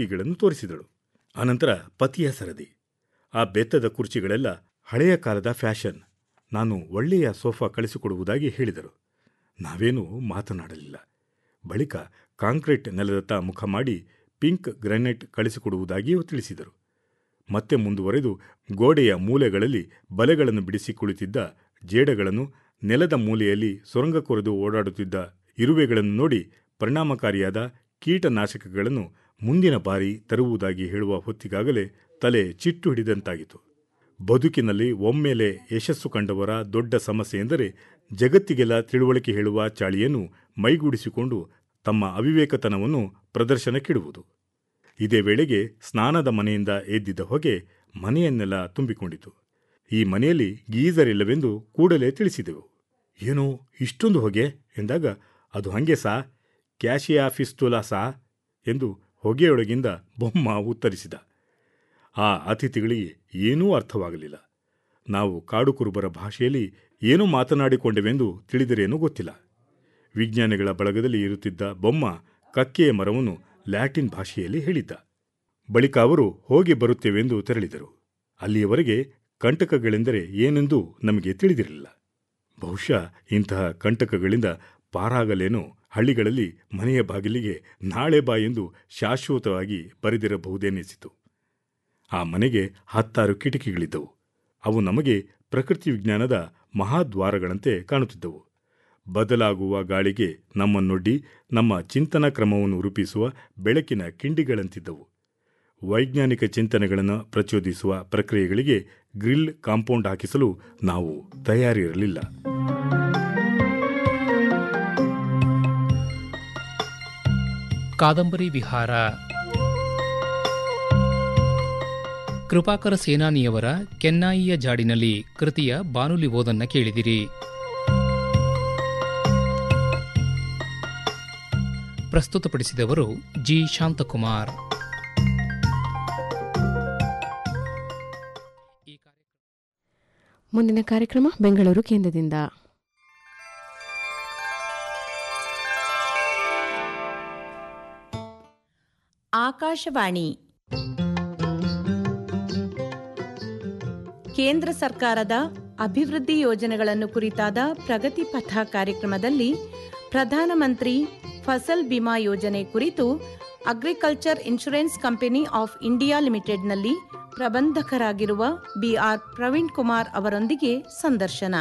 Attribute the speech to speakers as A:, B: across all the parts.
A: ಕಿಟಕಿಗಳನ್ನು ತೋರಿಸಿದಳು ಅನಂತರ ಪತಿಯ ಸರದಿ ಆ ಬೆತ್ತದ ಕುರ್ಚಿಗಳೆಲ್ಲ ಹಳೆಯ ಕಾಲದ ಫ್ಯಾಷನ್ ನಾನು ಒಳ್ಳೆಯ ಸೋಫಾ ಕಳಿಸಿಕೊಡುವುದಾಗಿ ಹೇಳಿದರು ನಾವೇನೂ ಮಾತನಾಡಲಿಲ್ಲ ಬಳಿಕ ಕಾಂಕ್ರೀಟ್ ನೆಲದತ್ತ ಮುಖ ಮಾಡಿ ಪಿಂಕ್ ಗ್ರಾನೈಟ್ ಕಳಿಸಿಕೊಡುವುದಾಗಿಯೂ ತಿಳಿಸಿದರು ಮತ್ತೆ ಮುಂದುವರೆದು ಗೋಡೆಯ ಮೂಲೆಗಳಲ್ಲಿ ಬಲೆಗಳನ್ನು ಬಿಡಿಸಿ ಕುಳಿತಿದ್ದ ಜೇಡಗಳನ್ನು ನೆಲದ ಮೂಲೆಯಲ್ಲಿ ಸೊರಂಗ ಕೊರೆದು ಓಡಾಡುತ್ತಿದ್ದ ಇರುವೆಗಳನ್ನು ನೋಡಿ ಪರಿಣಾಮಕಾರಿಯಾದ ಕೀಟನಾಶಕಗಳನ್ನು ಮುಂದಿನ ಬಾರಿ ತರುವುದಾಗಿ ಹೇಳುವ ಹೊತ್ತಿಗಾಗಲೇ ತಲೆ ಚಿಟ್ಟು ಹಿಡಿದಂತಾಗಿತು ಬದುಕಿನಲ್ಲಿ ಒಮ್ಮೆಲೆ ಯಶಸ್ಸು ಕಂಡವರ ದೊಡ್ಡ ಸಮಸ್ಯೆ ಎಂದರೆ ಜಗತ್ತಿಗೆಲ್ಲ ತಿಳುವಳಿಕೆ ಹೇಳುವ ಚಾಳಿಯನ್ನು ಮೈಗೂಡಿಸಿಕೊಂಡು ತಮ್ಮ ಅವಿವೇಕತನವನ್ನು ಪ್ರದರ್ಶನಕ್ಕಿಡುವುದು ಇದೇ ವೇಳೆಗೆ ಸ್ನಾನದ ಮನೆಯಿಂದ ಎದ್ದಿದ್ದ ಹೊಗೆ ಮನೆಯನ್ನೆಲ್ಲ ತುಂಬಿಕೊಂಡಿತು ಈ ಮನೆಯಲ್ಲಿ ಗೀಸರ್ ಇಲ್ಲವೆಂದು ಕೂಡಲೇ ತಿಳಿಸಿದೆವು ಏನೋ ಇಷ್ಟೊಂದು ಹೊಗೆ ಎಂದಾಗ ಅದು ಹಂಗೆ ಸಾ ಕ್ಯಾಶಿಯಾ ಫಿಸ್ತುಲಾ ಸಾ ಎಂದು ಹೊಗೆಯೊಳಗಿಂದ ಬೊಮ್ಮ ಉತ್ತರಿಸಿದ ಆ ಅತಿಥಿಗಳಿಗೆ ಏನೂ ಅರ್ಥವಾಗಲಿಲ್ಲ ನಾವು ಕಾಡು ಕುರುಬರ ಭಾಷೆಯಲ್ಲಿ ಏನೂ ಮಾತನಾಡಿಕೊಂಡೆವೆಂದು ತಿಳಿದರೇನೂ ಗೊತ್ತಿಲ್ಲ ವಿಜ್ಞಾನಿಗಳ ಬಳಗದಲ್ಲಿ ಇರುತ್ತಿದ್ದ ಬೊಮ್ಮ ಕಕ್ಕೆಯ ಮರವನ್ನು ಲ್ಯಾಟಿನ್ ಭಾಷೆಯಲ್ಲಿ ಹೇಳಿದ್ದ ಬಳಿಕ ಅವರು ಹೋಗಿ ಬರುತ್ತೇವೆಂದು ತೆರಳಿದರು ಅಲ್ಲಿಯವರೆಗೆ ಕಂಟಕಗಳೆಂದರೆ ಏನೆಂದು ನಮಗೆ ತಿಳಿದಿರಲಿಲ್ಲ ಬಹುಶಃ ಇಂತಹ ಕಂಟಕಗಳಿಂದ ಪಾರಾಗಲೇನೋ ಹಳ್ಳಿಗಳಲ್ಲಿ ಮನೆಯ ಬಾಗಿಲಿಗೆ ನಾಳೆ ಬಾ ಎಂದು ಶಾಶ್ವತವಾಗಿ ಬರೆದಿರಬಹುದೆನ್ನಿಸಿತು ಆ ಮನೆಗೆ ಹತ್ತಾರು ಕಿಟಕಿಗಳಿದ್ದವು ಅವು ನಮಗೆ ಪ್ರಕೃತಿ ವಿಜ್ಞಾನದ ಮಹಾದ್ವಾರಗಳಂತೆ ಕಾಣುತ್ತಿದ್ದವು ಬದಲಾಗುವ ಗಾಳಿಗೆ ನಮ್ಮನ್ನೊಡ್ಡಿ ನಮ್ಮ ಚಿಂತನಾ ಕ್ರಮವನ್ನು ರೂಪಿಸುವ ಬೆಳಕಿನ ಕಿಂಡಿಗಳಂತಿದ್ದವು ವೈಜ್ಞಾನಿಕ ಚಿಂತನೆಗಳನ್ನು ಪ್ರಚೋದಿಸುವ ಪ್ರಕ್ರಿಯೆಗಳಿಗೆ ಗ್ರಿಲ್ ಕಾಂಪೌಂಡ್ ಹಾಕಿಸಲು ನಾವು ತಯಾರಿರಲಿಲ್ಲ
B: ಕಾದಂಬರಿ ವಿಹಾರ ಕೃಪಾಕರ ಸೇನಾನಿಯವರ ಕೆನ್ನಾಯಿಯ ಜಾಡಿನಲ್ಲಿ ಕೃತಿಯ ಬಾನುಲಿ ಓದನ್ನ ಕೇಳಿದಿರಿ ಪ್ರಸ್ತುತಪಡಿಸಿದವರು ಜಿ ಶಾಂತಕುಮಾರ್
C: ಮುಂದಿನ ಕಾರ್ಯಕ್ರಮ ಬೆಂಗಳೂರು ಕೇಂದ್ರದಿಂದ
D: ಆಕಾಶವಾಣಿ ಕೇಂದ್ರ ಸರ್ಕಾರದ ಅಭಿವೃದ್ಧಿ ಯೋಜನೆಗಳನ್ನು ಕುರಿತಾದ ಪ್ರಗತಿ ಪಥ ಕಾರ್ಯಕ್ರಮದಲ್ಲಿ ಪ್ರಧಾನಮಂತ್ರಿ ಫಸಲ್ ಬಿಮಾ ಯೋಜನೆ ಕುರಿತು agriculture insurance company of India ಲಿಮಿಟೆಡ್ನಲ್ಲಿ ಪ್ರಬಂಧಕರಾಗಿರುವ ಬಿಆರ್ ಪ್ರವೀಣ್ ಕುಮಾರ್ ಅವರೊಂದಿಗೆ ಸಂದರ್ಶನ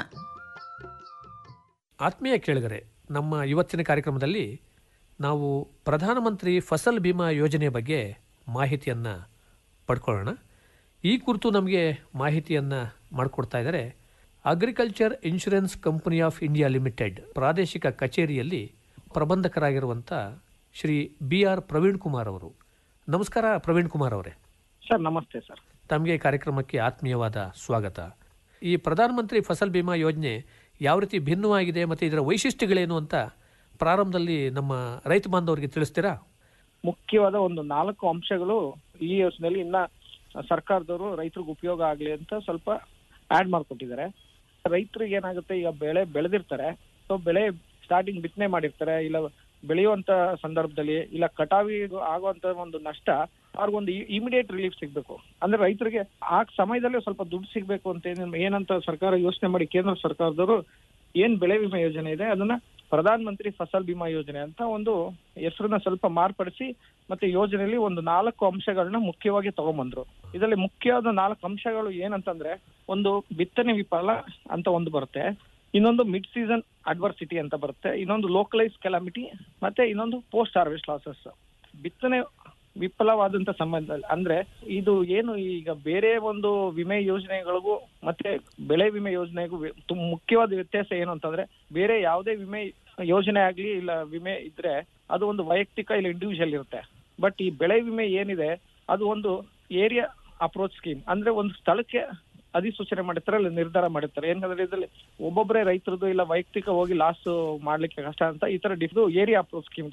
E: ಆತ್ಮೀಯ ಕೇಳಿಗರೆ ನಮ್ಮ ಇವತ್ತಿನ ಕಾರ್ಯಕ್ರಮದಲ್ಲಿ ನಾವು ಪ್ರಧಾನಮಂತ್ರಿ ಫಸಲ್ ಬಿಮಾ ಯೋಜನೆಯ ಬಗ್ಗೆ ಮಾಹಿತಿಯನ್ನು ಪಡ್ಕೊಳ್ಳೋಣ ಈ ಕುರಿತು ನಮಗೆ ಮಾಹಿತಿಯನ್ನು ಮಾಡಿಕೊಡ್ತಾ ಇದ್ದಾರೆ agriculture insurance company of India limited ಪ್ರಾದೇಶಿಕ ಕಚೇರಿಯಲ್ಲಿ ಪ್ರಬಂಧಕರಾಗಿರುವಂಥ ಶ್ರೀ ಬಿ ಆರ್ ಪ್ರವೀಣ್ ಕುಮಾರ್ ಅವರು ನಮಸ್ಕಾರ ಪ್ರವೀಣ್ ಕುಮಾರ್ ಅವರೇ
F: ಸರ್ ನಮಸ್ತೆ ಸರ್
E: ತಮಗೆ ಕಾರ್ಯಕ್ರಮಕ್ಕೆ ಆತ್ಮೀಯವಾದ ಸ್ವಾಗತ ಈ ಪ್ರಧಾನಮಂತ್ರಿ ಫಸಲ್ ಬಿಮಾ ಯೋಜನೆ ಯಾವ ರೀತಿ ಭಿನ್ನವಾಗಿದೆ ಮತ್ತು ಇದರ ವೈಶಿಷ್ಟ್ಯಗಳೇನು ಅಂತ ಪ್ರಾರಂಭದಲ್ಲಿ ನಮ್ಮ ರೈತ ಬಾಂಧವರಿಗೆ ತಿಳಿಸ್ತೀರಾ
F: ಮುಖ್ಯವಾದ ಒಂದು ನಾಲ್ಕು ಅಂಶಗಳು ಈ ಯೋಜನೆಯಲ್ಲಿ ಇನ್ನ ಸರ್ಕಾರದವರು ರೈತರಿಗೆ ಉಪಯೋಗ ಆಗ್ಲಿ ಅಂತ ಸ್ವಲ್ಪ ಆಡ್ ಮಾಡ್ಕೊಟ್ಟಿದ್ದಾರೆ ರೈತರಿಗೆ ಏನಾಗುತ್ತೆ ಈಗ ಬೆಳೆ ಬೆಳೆದಿರ್ತಾರೆ ಸೊ ಬೆಳೆ ಸ್ಟಾರ್ಟಿಂಗ್ ಬಿತ್ತನೆ ಮಾಡಿರ್ತಾರೆ ಇಲ್ಲ ಬೆಳೆಯುವಂತ ಸಂದರ್ಭದಲ್ಲಿ ಇಲ್ಲ ಕಟಾವಿ ಆಗುವಂತ ಒಂದು ನಷ್ಟ ಅವ್ರಿಗೊಂದು ಇಮಿಡಿಯೇಟ್ ರಿಲೀಫ್ ಸಿಗ್ಬೇಕು ಅಂದ್ರೆ ರೈತರಿಗೆ ಆ ಸಮಯದಲ್ಲಿ ಸ್ವಲ್ಪ ದುಡ್ಡು ಸಿಗ್ಬೇಕು ಅಂತ ಏನ್- ಏನಂತ ಸರ್ಕಾರ ಯೋಚನೆ ಮಾಡಿ ಕೇಂದ್ರ ಸರ್ಕಾರದವರು ಏನ್ ಬೆಳೆ ವಿಮೆ ಯೋಜನೆ ಇದೆ ಅದನ್ನ ಪ್ರಧಾನ ಮಂತ್ರಿ ಫಸಲ್ ಬಿಮಾ ಯೋಜನೆ ಅಂತ ಒಂದು ಹೆಸರನ್ನ ಸ್ವಲ್ಪ ಮಾರ್ಪಡಿಸಿ ಮತ್ತೆ ಯೋಜನೆಯಲ್ಲಿ ಒಂದು ನಾಲ್ಕು ಅಂಶಗಳನ್ನ ಮುಖ್ಯವಾಗಿ ತಗೊಂಬಂದ್ರು ಇದರಲ್ಲಿ ಮುಖ್ಯವಾದ ನಾಲ್ಕು ಅಂಶಗಳು ಏನಂತಂದ್ರೆ ಒಂದು ಬಿತ್ತನೆ ವಿಫಲ ಅಂತ ಒಂದು ಬರುತ್ತೆ ಇನ್ನೊಂದು ಮಿಡ್ ಸೀಸನ್ ಅಡ್ವರ್ಸಿಟಿ ಅಂತ ಬರುತ್ತೆ ಇನ್ನೊಂದು ಲೋಕಲೈಸ್ ಕೆಲಾಮಿಟಿ ಮತ್ತೆ ಇನ್ನೊಂದು ಪೋಸ್ಟ್ ಹಾರ್ವೆಸ್ಟ್ ಲಾಸಸ್ ಬಿತ್ತನೆ ವಿಫಲವಾದಂತ ಸಂಬಂಧ ಅಂದ್ರೆ ಇದು ಏನು ಈಗ ಬೇರೆ ಒಂದು ವಿಮೆ ಯೋಜನೆಗಳಿಗೂ ಮತ್ತೆ ಬೆಳೆ ವಿಮೆ ಯೋಜನೆಗೂ ವ್ಯ- ತುಂ- ಮುಖ್ಯವಾದ ವ್ಯತ್ಯಾಸ ಏನು ಅಂತಂದ್ರೆ ಬೇರೆ ಯಾವುದೇ ವಿಮೆ ಯೋಜನೆ ಆಗ್ಲಿ ಇಲ್ಲ ವಿಮೆ ಇದ್ರೆ ಅದು ಒಂದು ವೈಯಕ್ತಿಕ ಇಲ್ಲ ಇಂಡಿವಿಜುವಲ್ ಇರುತ್ತೆ ಬಟ್ ಈ ಬೆಳೆ ವಿಮೆ ಏನಿದೆ ಅದು ಒಂದು ಏರಿಯಾ ಅಪ್ರೋಚ್ ಸ್ಕೀಮ್ ಅಂದ್ರೆ ಒಂದು ಸ್ಥಳಕ್ಕೆ ಅಧಿಸೂಚನೆ ಮಾಡಿರ್ತಾರೆ ಇಲ್ಲ ನಿರ್ಧಾರ ಮಾಡಿರ್ತಾರೆ ಏನಂದ್ರೆ ಇದರಲ್ಲಿ ಒಬ್ಬೊಬ್ಬರೇ ರೈತರದ್ದು ಇಲ್ಲ ವೈಯಕ್ತಿಕ ಹೋಗಿ ಲಾಸ್ ಮಾಡ್ಲಿಕ್ಕೆ ಕಷ್ಟ ಅಂತ ಈ ತರ ಡಿಫ್ದು ಏರಿಯಾ ಅಪ್ರೋಚ್ ಸ್ಕೀಮ್ ಇರುತ್ತೆ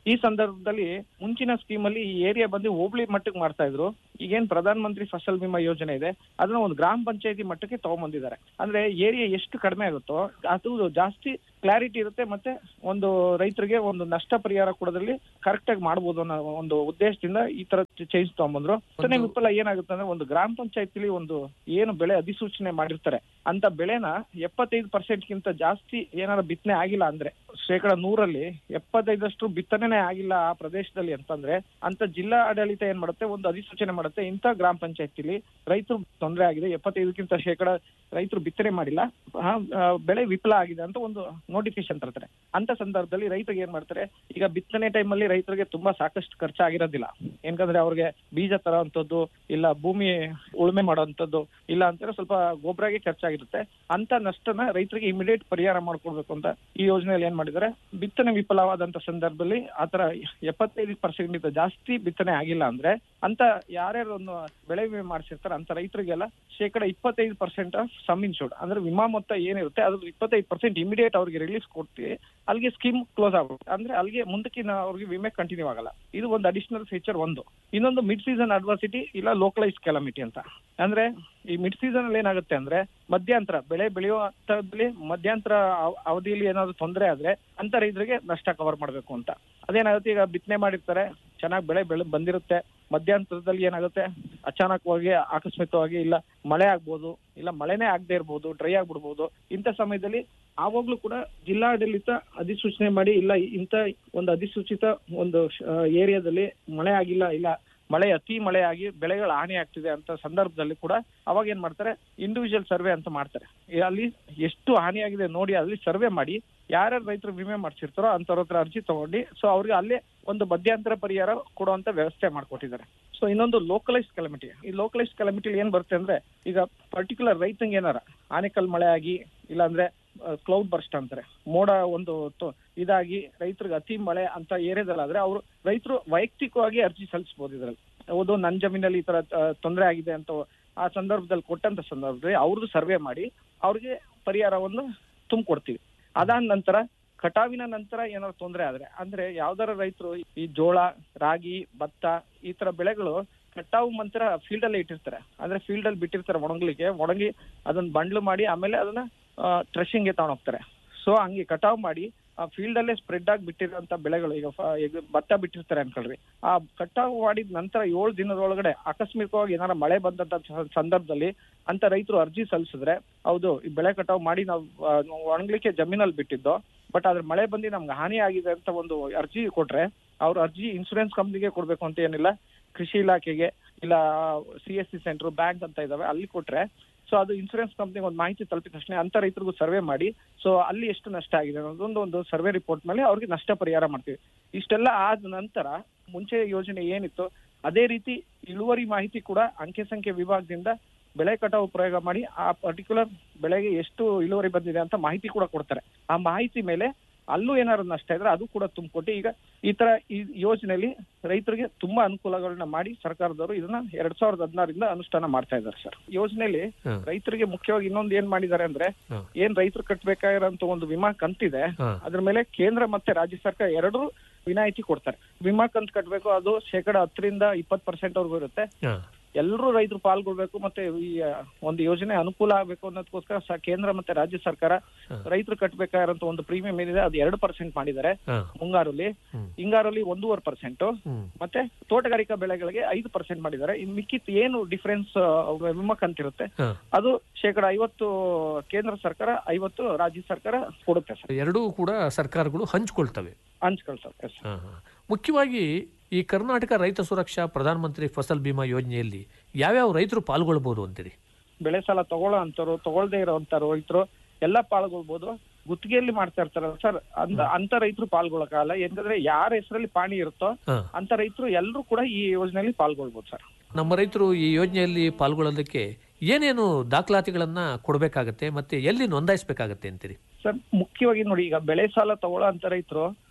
F: ಈ ಸಂದರ್ಭದಲ್ಲಿ ಮುಂಚಿನ ಸ್ಕೀಮ್ ಅಲ್ಲಿ ಈ ಏರಿಯಾ ಬಂದು ಹೋಬಳಿ ಮಟ್ಟಕ್ಕೆ ಮಾಡ್ತಾ ಇದ್ರು ಈಗೇನ್ ಪ್ರಧಾನ ಮಂತ್ರಿ ಫಸಲ್ ಬಿಮಾ ಯೋಜನೆ ಇದೆ ಅದನ್ನ ಒಂದು ಗ್ರಾಮ ಪಂಚಾಯತಿ ಮಟ್ಟಕ್ಕೆ ತಗೊಂಡ್ಬಂದಿದ್ದಾರೆ ಅಂದ್ರೆ ಏರಿಯಾ ಎಷ್ಟು ಕಡಿಮೆ ಆಗುತ್ತೋ ಅದು ಜಾಸ್ತಿ ಕ್ಲಾರಿಟಿ ಇರುತ್ತೆ ಮತ್ತೆ ಒಂದು ರೈತರಿಗೆ ಒಂದು ನಷ್ಟ ಪರಿಹಾರ ಕೊಡೋದ್ರಲ್ಲಿ ಕರೆಕ್ಟ್ ಆಗಿ ಮಾಡ್ಬೋದು ಅನ್ನೋ ಒಂದು ಉದ್ದೇಶದಿಂದ ಈ ತರ ಚೇಂಜ್ ತಗೊಂಡ್ಬಂದ್ರು ಹತ್ತನೇ ವಿಫಲ ಏನಾಗುತ್ತೆ ಅಂದ್ರೆ ಒಂದು ಗ್ರಾಮ ಪಂಚಾಯತಿಲಿ ಒಂದು ಏನು ಬೆಳೆ ಅಧಿಸೂಚನೆ ಮಾಡಿರ್ತಾರೆ ಅಂತ ಬೆಳೆನ ಎಪ್ಪತ್ತೈದು ಪರ್ಸೆಂಟ್ ಗಿಂತ ಜಾಸ್ತಿ ಏನಾರ ಬಿತ್ತನೆ ಆಗಿಲ್ಲ ಅಂದ್ರೆ ಶೇಕಡ ನೂರಲ್ಲಿ ಎಪ್ಪತ್ತೈದಷ್ಟು ಬಿತ್ತನೆ ಆಗಿಲ್ಲ ಆ ಪ್ರದೇಶದಲ್ಲಿ ಅಂತಂದ್ರೆ ಅಂತ ಜಿಲ್ಲಾ ಆಡಳಿತ ಏನ್ ಮಾಡುತ್ತೆ ಒಂದು ಅಧಿಸೂಚನೆ ಮಾಡುತ್ತೆ ಇಂಥ ಗ್ರಾಮ ಪಂಚಾಯತಿಲಿ ರೈತರು ತೊಂದರೆ ಆಗಿದೆ ಎಪ್ಪತ್ತೈದಕ್ಕಿಂತ ಶೇಕಡ ರೈತರು ಬಿತ್ತನೆ ಮಾಡಿಲ್ಲ ಆ, ಆ, ಬೆಳೆ ವಿಫಲ ಆಗಿದೆ ಅಂತ ಒಂದು ನೋಟಿಫಿಕೇಶನ್ ತರ್ತಾರೆ ಅಂತ ಸಂದರ್ಭದಲ್ಲಿ ರೈತರಿಗೆ ಏನ್ ಮಾಡ್ತಾರೆ ಈಗ ಬಿತ್ತನೆ ಟೈಮಲ್ಲಿ ರೈತರಿಗೆ ತುಂಬಾ ಸಾಕಷ್ಟು ಖರ್ಚಾಗಿರೋದಿಲ್ಲ ಯಾಕಂದ್ರೆ ಅವ್ರಿಗೆ ಬೀಜ ತರೋಂಥದ್ದು ಇಲ್ಲ ಭೂಮಿ ಉಳುಮೆ ಮಾಡೋಂಥದ್ದು ಇಲ್ಲ ಅಂತಾರೆ ಸ್ವಲ್ಪ ಗೊಬ್ಬರಗೆ ಖರ್ಚಾಗಿರುತ್ತೆ ಅಂತ ನಷ್ಟನ ರೈತರಿಗೆ ಇಮಿಡಿಯೇಟ್ ಪರಿಹಾರ ಮಾಡ್ಕೊಡ್ಬೇಕು ಅಂತ ಈ ಯೋಜನೆಯಲ್ಲಿ ಏನ್ ಮಾಡಿದ್ದಾರೆ ಬಿತ್ತನೆ ವಿಫಲವಾದಂತ ಸಂದರ್ಭದಲ್ಲಿ ಆತರ ಎಪ್ಪತ್ತೈದು ಪರ್ಸೆಂಟ್ ಜಾಸ್ತಿ ಬಿತ್ತನೆ ಆಗಿಲ್ಲ ಅಂದ್ರೆ ಅಂತ ಯಾರ್ಯಾರು ಒಂದು ಬೆಳೆ ವಿಮೆ ಮಾಡಿಸಿರ್ತಾರೆ ಅಂತ ರೈತರಿಗೆಲ್ಲ ಶೇಕಡ ಇಪ್ಪತ್ತೈದು ಪರ್ಸೆಂಟ್ ಆಫ್ ಸಮ್ ಇನ್ಶೂರ್ಡ್ ಅಂದ್ರೆ ವಿಮಾ ಮೊತ್ತ ಏನಿರುತ್ತೆ ಅದ್ರ ಇಪ್ಪತ್ತೈದು ಪರ್ಸೆಂಟ್ ಇಮಿಡಿಯೇಟ್ ಅವ್ರಿಗೆ ರಿಲೀಸ್ ಕೊಡ್ತೀವಿ ಅಲ್ಲಿಗೆ ಸ್ಕೀಮ್ ಕ್ಲೋಸ್ ಆಗುತ್ತೆ ಅಂದ್ರೆ ಅಲ್ಲಿಗೆ ಮುಂದಕ್ಕಿನ ಅವ್ರಿಗೆ ವಿಮೆ ಕಂಟಿನ್ಯೂ ಆಗಲ್ಲ ಇದು ಒಂದು ಅಡಿಷನಲ್ ಫೀಚರ್ ಒಂದು ಇನ್ನೊಂದು ಮಿಡ್ ಸೀಸನ್ ಅಡ್ವರ್ಸಿಟಿ ಇಲ್ಲ ಲೋಕಲೈಸ್ ಕೆಲಮಿಟಿ ಅಂತ ಅಂದ್ರೆ ಈ ಮಿಡ್ ಸೀಸನ್ ಅಲ್ಲಿ ಏನಾಗುತ್ತೆ ಅಂದ್ರೆ ಮಧ್ಯಂತರ ಬೆಳೆ ಬೆಳೆಯುವ ಹಂತದಲ್ಲಿ ಮಧ್ಯಂತರ ಅವ- ಅವಧಿಯಲ್ಲಿ ಏನಾದ್ರು ತೊಂದರೆ ಆದ್ರೆ ಅಂತ ರೈತರಿಗೆ ನಷ್ಟ ಕವರ್ ಮಾಡ್ಬೇಕು ಅಂತ ಅದೇನಾಗುತ್ತೆ ಈಗ ಬಿತ್ತನೆ ಮಾಡಿರ್ತಾರೆ ಚೆನ್ನಾಗಿ ಬೆಳೆ ಬೆಳೆ ಬಂದಿರುತ್ತೆ ಮಧ್ಯಂತರದಲ್ಲಿ ಏನಾಗುತ್ತೆ ಅಚಾನಕವಾಗಿ ಆಕಸ್ಮಿಕವಾಗಿ ಇಲ್ಲ ಮಳೆ ಆಗ್ಬೋದು ಇಲ್ಲ ಮಳೆನೇ ಆಗದೆ ಇರ್ಬೋದು ಡ್ರೈ ಆಗ್ಬಿಡ್ಬೋದು ಇಂಥ ಸಮಯದಲ್ಲಿ ಆವಾಗ್ಲೂ ಕೂಡ ಜಿಲ್ಲಾಡಳಿತ ಅಧಿಸೂಚನೆ ಮಾಡಿ ಇಲ್ಲ ಇಂಥ ಒಂದು ಅಧಿಸೂಚಿತ ಒಂದು ಏರಿಯಾದಲ್ಲಿ ಮಳೆ ಆಗಿಲ್ಲ ಇಲ್ಲ ಮಳೆ ಅತಿ ಮಳೆ ಆಗಿ ಬೆಳೆಗಳ ಹಾನಿ ಆಗ್ತಿದೆ ಅಂತ ಸಂದರ್ಭದಲ್ಲಿ ಕೂಡ ಅವಾಗ ಏನ್ ಮಾಡ್ತಾರೆ ಇಂಡಿವಿಜುವಲ್ ಸರ್ವೆ ಅಂತ ಮಾಡ್ತಾರೆ ಈ ಅಲ್ಲಿ ಎಷ್ಟು ಹಾನಿಯಾಗಿದೆ ನೋಡಿ ಅಲ್ಲಿ ಸರ್ವೆ ಮಾಡಿ ಯಾರ್ಯಾರು ರೈತರು ವಿಮೆ ಮಾಡಿಸಿರ್ತಾರೋ ಅಂತವ್ರ ಹತ್ರ ಅರ್ಜಿ ತಗೊಂಡು ಸೊ ಅವ್ರಿಗೆ ಅಲ್ಲೇ ಒಂದು ಮಧ್ಯಂತರ ಪರಿಹಾರ ಕೊಡುವಂತ ವ್ಯವಸ್ಥೆ ಮಾಡ್ಕೊಟ್ಟಿದ್ದಾರೆ ಸೊ ಇನ್ನೊಂದು ಲೋಕಲೈಸ್ ಕಲಮಿಟಿ ಈ ಲೋಕಲೈಸ್ ಕಲಮಿಟಿಲಿ ಏನ್ ಬರುತ್ತೆ ಅಂದ್ರೆ ಈಗ ಪರ್ಟಿಕ್ಯುಲರ್ ರೈತಂಗೆ ಏನಾರ ಆನೆಕಲ್ ಮಳೆ ಆಗಿ ಇಲ್ಲಾಂದ್ರೆ ಕ್ಲೌಡ್ ಬರ್ಸ್ಟ್ ಅಂತಾರೆ ಮೋಡ ಒಂದು ತೊ- ಇದಾಗಿ ರೈತರಿಗೆ ಅತಿ ಮಳೆ ಅಂತ ಏರಿಯಾದಲ್ಲಾದ್ರೆ ಅವರು ರೈತರು ವೈಯಕ್ತಿಕವಾಗಿ ಅರ್ಜಿ ಸಲ್ಲಿಸಬಹುದು ಇದ್ರಲ್ಲಿ ಹೌದು ನನ್ನ ಜಮೀನಲ್ಲಿ ಈ ತರ ತೊಂದರೆ ಆಗಿದೆ ಅಂತ ಆ ಸಂದರ್ಭದಲ್ಲಿ ಕೊಟ್ಟಂತ ಸಂದರ್ಭದಲ್ಲಿ ಅವ್ರದ್ದು ಸರ್ವೆ ಮಾಡಿ ಅವ್ರಿಗೆ ಪರಿಹಾರವನ್ನು ತುಂಬಿಕೊಡ್ತೀವಿ ಅದಾದ ನಂತರ ಕಟಾವಿನ ನಂತರ ಏನಾದ್ರು ತೊಂದರೆ ಆದ್ರೆ ಅಂದ್ರೆ ಯಾವ್ದಾರ ರೈತರು ಈ ಜೋಳ ರಾಗಿ ಭತ್ತ ಈ ತರ ಬೆಳೆಗಳು ಕಟಾವು ನಂತರ ಫೀಲ್ಡ್ ಅಲ್ಲೇ ಇಟ್ಟಿರ್ತಾರೆ ಅಂದ್ರೆ ಫೀಲ್ಡ್ ಅಲ್ಲಿ ಬಿಟ್ಟಿರ್ತಾರೆ ಒಣಗ್ಲಿಕ್ಕೆ ಒಣಗಿ ಅದನ್ನ ಬಂಡ್ಲು ಮಾಡಿ ಆಮೇಲೆ ಅದನ್ನ ಟ್ರೆಶಿಂಗ್ಗೆ ತಗೊಂಡೋಗ್ತಾರೆ ಸೊ ಹಂಗೆ ಕಟಾವ್ ಮಾಡಿ ಆ ಫೀಲ್ಡ್ ಅಲ್ಲೇ ಸ್ಪ್ರೆಡ್ ಆಗಿ ಬಿಟ್ಟಿರೋಂತ ಬೆಳೆಗಳು ಈಗ ಫ- ಈಗ ಭತ್ತ ಬಿಟ್ಟಿರ್ತಾರೆ ಅನ್ಕೊಳ್ರಿ ಆ ಕಟಾವು ಮಾಡಿದ ನಂತರ ಏಳು ದಿನದೊಳಗಡೆ ಆಕಸ್ಮಿಕವಾಗಿ ಏನಾರ ಮಳೆ ಬಂದಂತ ಸ- ಸಂದರ್ಭದಲ್ಲಿ ಅಂತ ರೈತರು ಅರ್ಜಿ ಸಲ್ಲಿಸಿದ್ರೆ ಹೌದು ಈ ಬೆಳೆ ಕಟಾವು ಮಾಡಿ ನಾವು ಆ, ಒಣಗ್ಲಿಕ್ಕೆ ಜಮೀನಲ್ಲಿ ಬಿಟ್ಟಿದ್ದು ಬಟ್ ಅದ್ರ ಮಳೆ ಬಂದು ನಮ್ಗೆ ಹಾನಿ ಆಗಿದೆ ಅಂತ ಒಂದು ಅರ್ಜಿ ಕೊಟ್ರೆ ಅವ್ರ ಅರ್ಜಿ ಇನ್ಸೂರೆನ್ಸ್ ಕಂಪ್ನಿಗೆ ಕೊಡ್ಬೇಕು ಅಂತ ಏನಿಲ್ಲ ಕೃಷಿ ಇಲಾಖೆಗೆ ಇಲ್ಲ C S C centre bank ಅಂತ ಇದಾವೆ ಅಲ್ಲಿ ಕೊಟ್ರೆ ಸೊ ಅದು ಇನ್ಸೂರೆನ್ಸ್ ಕಂಪ್ನಿಗೆ ಒಂದು ಮಾಹಿತಿ ತಲುಪಿದ ತಕ್ಷಣ ಅಂತ ರೈತರಿಗೂ ಸರ್ವೆ ಮಾಡಿ ಸೊ ಅಲ್ಲಿ ಎಷ್ಟು ನಷ್ಟ ಆಗಿದೆ ಅನ್ನೋದೊಂದು ಒಂದು ಸರ್ವೆ ರಿಪೋರ್ಟ್ ಮೇಲೆ ಅವ್ರಿಗೆ ನಷ್ಟ ಪರಿಹಾರ ಮಾಡ್ತೀವಿ ಇಷ್ಟೆಲ್ಲ ಆದ ನಂತರ ಮುಂಚೆ ಯೋಜನೆ ಏನಿತ್ತು ಅದೇ ರೀತಿ ಇಳುವರಿ ಮಾಹಿತಿ ಕೂಡ ಅಂಕೆ ಸಂಖ್ಯೆ ವಿಭಾಗದಿಂದ ಬೆಳೆ ಕಟಾವು ಪ್ರಯೋಗ ಮಾಡಿ ಆ ಪರ್ಟಿಕ್ಯುಲರ್ ಬೆಳೆಗೆ ಎಷ್ಟು ಇಳುವರಿ ಬಂದಿದೆ ಅಂತ ಮಾಹಿತಿ ಕೂಡ ಕೊಡ್ತಾರೆ ಆ ಮಾಹಿತಿ ಮೇಲೆ ಅಲ್ಲೂ ಏನಾದ್ರು ನಷ್ಟ ಇದ್ರೆ ಅದು ಕೂಡ ತುಂಬಿಕೊಟ್ಟು ಈಗ ಈ ತರ ಈ ಯೋಜನೆಯಲ್ಲಿ ರೈತರಿಗೆ ತುಂಬಾ ಅನುಕೂಲಗಳನ್ನ ಮಾಡಿ ಸರ್ಕಾರದವರು ಇದನ್ನ ಎರಡ್ ಸಾವಿರದ ಹದಿನಾರರಿಂದ ಅನುಷ್ಠಾನ ಮಾಡ್ತಾ ಇದ್ದಾರೆ ಸರ್ ಯೋಜನೆಯಲ್ಲಿ
E: ಹ.
F: ರೈತರಿಗೆ ಮುಖ್ಯವಾಗಿ ಇನ್ನೊಂದು ಏನ್ ಮಾಡಿದ್ದಾರೆ ಅಂದ್ರೆ
E: ಹ.
F: ಏನ್ ರೈತರು ಕಟ್ಟಬೇಕಾಗಿರೋಂತ ಒಂದು ವಿಮಾ ಕಂತಿದೆ
E: ಹ.
F: ಅದ್ರ ಮೇಲೆ ಕೇಂದ್ರ ಮತ್ತೆ ರಾಜ್ಯ ಸರ್ಕಾರ ಎರಡೂ ವಿನಾಯಿತಿ ಕೊಡ್ತಾರೆ ವಿಮಾ ಕಂತು ಕಟ್ಟಬೇಕು ಅದು ಶೇಕಡ ಹತ್ತರಿಂದ ಇಪ್ಪತ್ತು ಪರ್ಸೆಂಟ್ ವರ್ಗೂ ಇರುತ್ತೆ
E: ಹ.
F: ಎಲ್ಲರೂ ರೈತರು ಪಾಲ್ಗೊಳ್ಬೇಕು ಮತ್ತೆ ಈ ಆ, ಒಂದು ಯೋಜನೆ ಅನುಕೂಲ ಆಗಬೇಕು ಅನ್ನೋದಕ್ಕೋಸ್ಕರ ಸ- ಕೇಂದ್ರ ಮತ್ತೆ ರಾಜ್ಯ ಸರ್ಕಾರ
E: ಹ.
F: ರೈತರು ಕಟ್ಟಬೇಕಾಗಿರೋಂತ ಒಂದು ಪ್ರೀಮಿಯಂ ಏನಿದೆ ಅದು ಎರಡು ಪರ್ಸೆಂಟ್ ಮಾಡಿದ್ದಾರೆ
E: ಹ.
F: ಮುಂಗಾರಲ್ಲಿ
E: ಹ್ಮ್.
F: ಹಿಂಗಾರಲ್ಲಿ ಒಂದೂವರೆ ಪರ್ಸೆಂಟ್
E: ಹ್ಮ್.
F: ಮತ್ತೆ ತೋಟಗಾರಿಕಾ ಬೆಳೆಗಳಿಗೆ ಐದು ಪರ್ಸೆಂಟ್ ಮಾಡಿದ್ದಾರೆ ಇನ್ ಮಿಕ್ಕಿತ್ ಏನು ಡಿಫರೆನ್ಸ್ ವಿಮಾ ಕಂತಿರುತ್ತೆ
E: ಹ.
F: ಅದು ಶೇಕಡ ಐವತ್ತು ಕೇಂದ್ರ ಸರ್ಕಾರ ಐವತ್ತು ರಾಜ್ಯ ಸರ್ಕಾರ ಕೊಡುತ್ತೆ ಸರ್
E: ಎರಡೂ ಕೂಡ ಸರ್ಕಾರಗಳು ಹಂಚ್ಕೊಳ್ತವೆ
F: ಹಂಚ್ಕೊಳ್ತಾರೆ ಸರ್
E: ಹ, ಹ. ಮುಖ್ಯವಾಗಿ ಈ ಕರ್ನಾಟಕ ರೈತ ಸುರಕ್ಷಾ ಪ್ರಧಾನಮಂತ್ರಿ ಫಸಲ್ ಬಿಮಾ ಯೋಜನೆಯಲ್ಲಿ ಯಾವ್ಯಾವ ರೈತರು ಪಾಲ್ಗೊಳ್ಬಹುದು ಅಂತೀರಿ
F: ಬೆಳೆ ಸಾಲ ತಗೊಳ್ಳೋ ಅಂತವ್ರು ತಗೊಳ್ದೇ ಇರೋಂತ ರೈತರು ಎಲ್ಲ ಪಾಲ್ಗೊಳ್ಬೋದು ಗುತ್ತಿಗೆಯಲ್ಲಿ ಮಾಡ್ತಾ ಇರ್ತಾರಲ್ಲ ಸರ್ ಅಂತ ಅಂತ ರೈತರು ಪಾಲ್ಗೊಳ್ಳಕ್ಕಾಗಲ್ಲ ಯಾಕಂದ್ರೆ ಯಾರ ಹೆಸರಲ್ಲಿ ಪಾಣಿ ಇರುತ್ತೋ
E: ಹ.
F: ಅಂತ ರೈತರು ಎಲ್ಲರೂ ಕೂಡ ಈ ಯೋಜನೆಯಲ್ಲಿ ಪಾಲ್ಗೊಳ್ಬೋದು ಸರ್
E: ನಮ್ಮ ರೈತರು ಈ ಯೋಜನೆಯಲ್ಲಿ ಪಾಲ್ಗೊಳ್ಳೋದಕ್ಕೆ ಏನೇನು ದಾಖಲಾತಿಗಳನ್ನ ಕೊಡಬೇಕಾಗತ್ತೆ ಮತ್ತೆ ಎಲ್ಲಿ ನೋಂದಾಯಿಸಬೇಕಾಗತ್ತೆ ಅಂತೀರಿ
F: ಸರ್ ಮುಖ್ಯವಾಗಿ ನೋಡಿ ಈಗ ಬೆಳೆ ಸಾಲ ತಗೊಳ್ಳೋ ಅಂತ ರೈತರು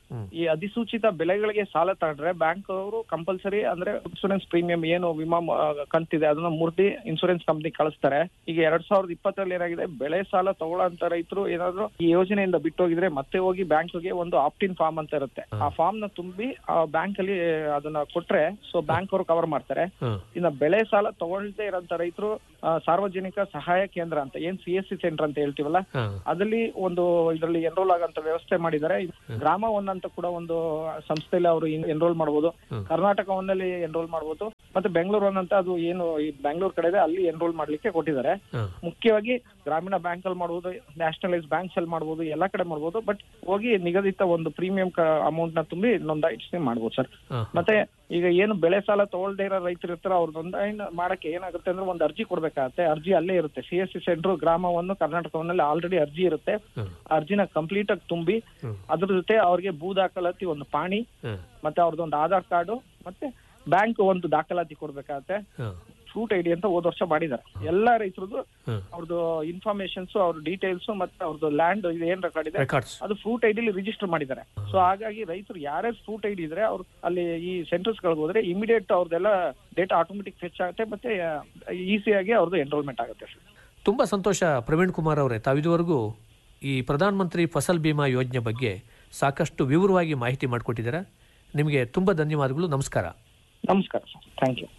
F: ಈ ಅಧಿಸೂಚಿತ ಬೆಲೆಗಳಿಗೆ ಸಾಲ ತಗೊಂಡ್ರೆ ಬ್ಯಾಂಕ್ ಅವರು ಕಂಪಲ್ಸರಿ ಅಂದ್ರೆ ಇನ್ಸೂರೆನ್ಸ್ ಪ್ರೀಮಿಯಂ ಏನು ವಿಮಾ ಮ- ಕಂತಿದೆ ಅದನ್ನ ಮುರ್ದಿ ಇನ್ಸೂರೆನ್ಸ್ ಕಂಪ್ನಿ ಕಳಿಸ್ತಾರೆ ಈಗ ಎರಡ್ ಸಾವಿರದ ಇಪ್ಪತ್ತರಲ್ಲಿ ಏನಾಗಿದೆ ಬೆಳೆ ಸಾಲ ತಗೊಳ್ಳೋಂತ ರೈತರು ಏನಾದ್ರು ಈ ಯೋಜನೆಯಿಂದ ಬಿಟ್ಟು ಹೋಗಿದ್ರೆ ಮತ್ತೆ ಹೋಗಿ ಬ್ಯಾಂಕ್ಗೆ ಒಂದು ಆಪ್ಟಿನ್ ಫಾರ್ಮ್ ಅಂತ ಇರುತ್ತೆ ಆ ಫಾರ್ಮ್ ನ ತುಂಬಿ ಆ ಬ್ಯಾಂಕ್ ಅಲ್ಲಿ ಅದನ್ನ ಕೊಟ್ರೆ ಸೊ ಬ್ಯಾಂಕ್ ಅವರು ಕವರ್ ಮಾಡ್ತಾರೆ
E: ಹ್ಮ್.
F: ಇನ್ನ ಬೆಳೆ ಸಾಲ ತಗೊಳ್ದೇ ಇರೋಂತ ರೈತರು ಆ, ಸಾರ್ವಜನಿಕ ಸಹಾಯ ಕೇಂದ್ರ ಅಂತ ಏನ್ ಸಿ ಎಸ್ ಸಿ ಸೆಂಟರ್ ಅಂತ ಹೇಳ್ತೀವಲ್ಲ
E: ಹ್ಮ್.
F: ಅದಲ್ಲಿ ಒಂದು ಇದರಲ್ಲಿ ಎನ್ರೋಲ್ ಆಗಂತ ವ್ಯವಸ್ಥೆ ಮಾಡಿದ್ದಾರೆ ಗ್ರಾಮ ಒನ್ ಅಂತ ಕೂಡ ಒಂದು ಸಂಸ್ಥೆಯಲ್ಲಿ ಅವರು ಎನ್ರೋಲ್ ಮಾಡಬಹುದು ಕರ್ನಾಟಕ ಒಂದಲ್ಲಿ ಎನ್ರೋಲ್ ಮಾಡಬಹುದು ಮತ್ತೆ ಬೆಂಗಳೂರು ಒನ್ ಅಂತ ಅದು ಏನು ಈ ಬೆಂಗಳೂರು ಕಡೆ ಇದೆ ಅಲ್ಲಿ ಎನ್ರೋಲ್ ಮಾಡ್ಲಿಕ್ಕೆ ಕೊಟ್ಟಿದ್ದಾರೆ
E: ಹ್ಮ್.
F: ಮುಖ್ಯವಾಗಿ ಗ್ರಾಮೀಣ ಬ್ಯಾಂಕ್ ಅಲ್ಲಿ ಮಾಡಬಹುದು ನ್ಯಾಷನಲೈಸ್ ಬ್ಯಾಂಕ್ಸ್ ಅಲ್ಲಿ ಮಾಡಬಹುದು ಎಲ್ಲಾ ಕಡೆ ಮಾಡಬಹುದು ಬಟ್ ಹೋಗಿ ನಿಗದಿತ ಒಂದು ಪ್ರೀಮಿಯಂ ಅಮೌಂಟ್ ನ ತುಂಬಿ ನೋಂದಾಯಿಸಿ ಮಾಡಬಹುದು ಸರ್
E: ಹ್ಮ್.
F: ಮತ್ತೆ ಈಗ ಏನು ಬೆಳೆ ಸಾಲ ತಗೊಳ್ದೇ ಇರೋ ರೈತರು ಇರ್ತಾರ ಅವ್ರ ನೋಂದಾಯಣಿ ಮಾಡಕ್ಕೆ ಏನಾಗುತ್ತೆ ಅಂದ್ರೆ ಒಂದು ಅರ್ಜಿ ಕೊಡ್ಬೇಕಾಗತ್ತೆ ಅರ್ಜಿ ಅಲ್ಲೇ ಇರುತ್ತೆ ಸಿ ಎಸ್ ಸಿ ಸೆಂಟರ್ ಗ್ರಾಮವನ್ನು ಕರ್ನಾಟಕವನ್ನಲ್ಲಿ ಆಲ್ರೆಡಿ ಅರ್ಜಿ ಇರುತ್ತೆ
E: ಹ್ಮ್.
F: ಅರ್ಜಿನ ಕಂಪ್ಲೀಟ್ ಆಗಿ ತುಂಬಿ
E: ಹ್ಮ್.
F: ಅದ್ರ ಜೊತೆ ಅವ್ರಿಗೆ ಭೂ ದಾಖಲಾತಿ ಒಂದು ಪಾಣಿ
E: ಹ್ಮ್.
F: ಮತ್ತೆ ಅವ್ರದ್ದು ಒಂದು ಆಧಾರ್ ಕಾರ್ಡು ಮತ್ತೆ ಬ್ಯಾಂಕ್ ಒಂದು ದಾಖಲಾತಿ ಕೊಡ್ಬೇಕಾಗತ್ತೆ
E: ಹ್ಮ್.
F: ಫ್ರೂಟ್ ಐಡಿ ಅಂತ ಹೋದ ವರ್ಷ ಮಾಡಿದ್ದಾರೆ ಎಲ್ಲಾ ರೈತರದ್ದು
E: ಹ್ಮ್.
F: ಅವ್ರದ್ದು ಇನ್ಫಾರ್ಮೇಶನ್ಸ್ ಅವ್ರ ಡೀಟೇಲ್ಸ್ ಮತ್ತೆ ಅವ್ರದ್ದು ಲ್ಯಾಂಡ್ ಇದು ಏನ್ ರೆಕಾರ್ಡ್ ಇದೆ
E: ರೆಕಾರ್ಡ್ಸ್
F: ಅದು ಫ್ರೂಟ್ ಐಡಿಲಿ ರಿಜಿಸ್ಟರ್ ಮಾಡಿದ್ದಾರೆ ಸೊ ಹಾಗಾಗಿ ರೈತರು ಯಾರ್ಯಾರು ಫ್ರೂಟ್ ಐಡಿ ಇದ್ರೆ ಅವ್ರು ಅಲ್ಲಿ ಈ ಸೆಂಟರ್ಸ್ ಗಳಿಗೆ ಹೋದ್ರೆ ಇಮಿಡಿಯೇಟ್ ಅವ್ರದ್ದೆಲ್ಲ ಡೇಟಾ ಆಟೋಮೆಟಿಕ್ ಫೆಚ್ ಆಗುತ್ತೆ ಮತ್ತೆ ಈಸಿಯಾಗಿ ಅವ್ರದ್ದು ಎನ್ರೋಲ್ಮೆಂಟ್ ಆಗುತ್ತೆ ಸರ್
E: ತುಂಬ ಸಂತೋಷ ಪ್ರವೀಣ್ ಕುಮಾರ್ ಅವರೇ ತಾವಿದುವರೆಗೂ ಈ ಪ್ರಧಾನ ಮಂತ್ರಿ ಫಸಲ್ ಬಿಮಾ ಯೋಜನೆ ಬಗ್ಗೆ ಸಾಕಷ್ಟು ವಿವರವಾಗಿ ಮಾಹಿತಿ ಮಾಡಿಕೊಟ್ಟಿದ್ದೀರಾ ನಿಮಗೆ ತುಂಬ ಧನ್ಯವಾದಗಳು ನಮಸ್ಕಾರ
F: ನಮಸ್ಕಾರ ಸರ್ ಥ್ಯಾಂಕ್ ಯು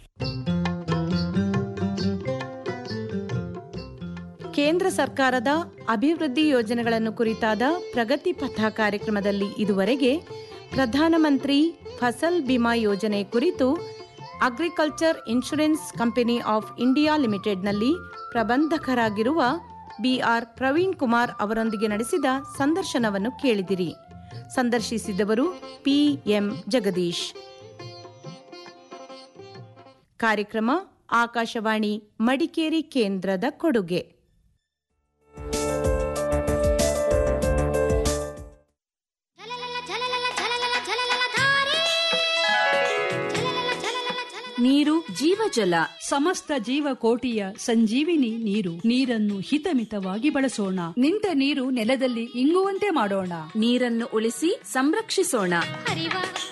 D: ಕೇಂದ್ರ ಸರ್ಕಾರದ ಅಭಿವೃದ್ಧಿ ಯೋಜನೆಗಳನ್ನು ಕುರಿತಾದ ಪ್ರಗತಿ ಪಥ ಕಾರ್ಯಕ್ರಮದಲ್ಲಿ ಇದುವರೆಗೆ ಪ್ರಧಾನಮಂತ್ರಿ ಫಸಲ್ ಬಿಮಾ ಯೋಜನೆ ಕುರಿತು agriculture insurance company of India ಲಿಮಿಟೆಡ್ನಲ್ಲಿ ಪ್ರಬಂಧಕರಾಗಿರುವ ಬಿಆರ್ ಪ್ರವೀಣ್ ಕುಮಾರ್ ಅವರೊಂದಿಗೆ ನಡೆಸಿದ ಸಂದರ್ಶನವನ್ನು ಕೇಳಿದಿರಿ ಸಂದರ್ಶಿಸಿದವರು ಪಿಎಂ ಜಗದೀಶ್ ಕಾರ್ಯಕ್ರಮ ಆಕಾಶವಾಣಿ ಮಡಿಕೇರಿ ಕೇಂದ್ರದ ಕೊಡುಗೆ
G: ನೀರು ಜೀವಜಲ ಸಮಸ್ತ ಜೀವಕೋಟಿಯ ಸಂಜೀವಿನಿ ನೀರು ನೀರನ್ನು ಹಿತಮಿತವಾಗಿ ಬಳಸೋಣ ನಿಂತ ನೀರು ನೆಲದಲ್ಲಿ ಇಂಗುವಂತೆ ಮಾಡೋಣ
H: ನೀರನ್ನು ಉಳಿಸಿ ಸಂರಕ್ಷಿಸೋಣ
I: ಹರಿವ